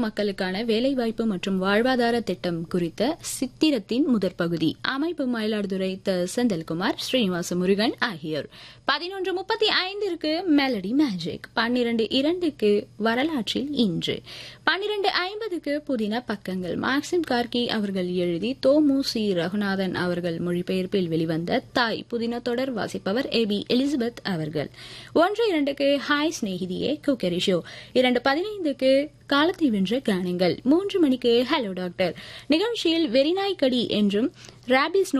மக்களுக்கான வேலைவாய்ப்பு மற்றும் வாழ்வாதார திட்டம் குறித்த சித்திரத்தின் முதற் பகுதி அமைப்பு மயிலாடுதுறை த செந்தில்குமார் ஸ்ரீனிவாச முருகன் ஆகியோர் பதினொன்று முப்பத்தி ஐந்திற்கு மெலடி மேஜிக் பன்னிரண்டு இரண்டுக்கு வரலாற்றில் இன்று பன்னிரண்டு ஐம்பதுக்கு புதின பக்கங்கள் மாக்சிம் கார்கி அவர்கள் எழுதி தோமு சி ரகுநாதன் அவர்கள் மொழிபெயர்ப்பில் வெளிவந்த தாய் புதின தொடர் வாசிப்பவர் ஏ பி எலிசபெத் அவர்கள் ஒன்று இரண்டுக்கு ஹாய் ஸ்நேகிதியே குக்கரி ஷோ இரண்டு பதினைந்துக்கு காலத்தை வென்ற கானங்கள் மூன்று மணிக்கு ஹலோ டாக்டர் நிகழ்ச்சியில் வெறிநாய்க்கடி என்றும் ராபிஸ்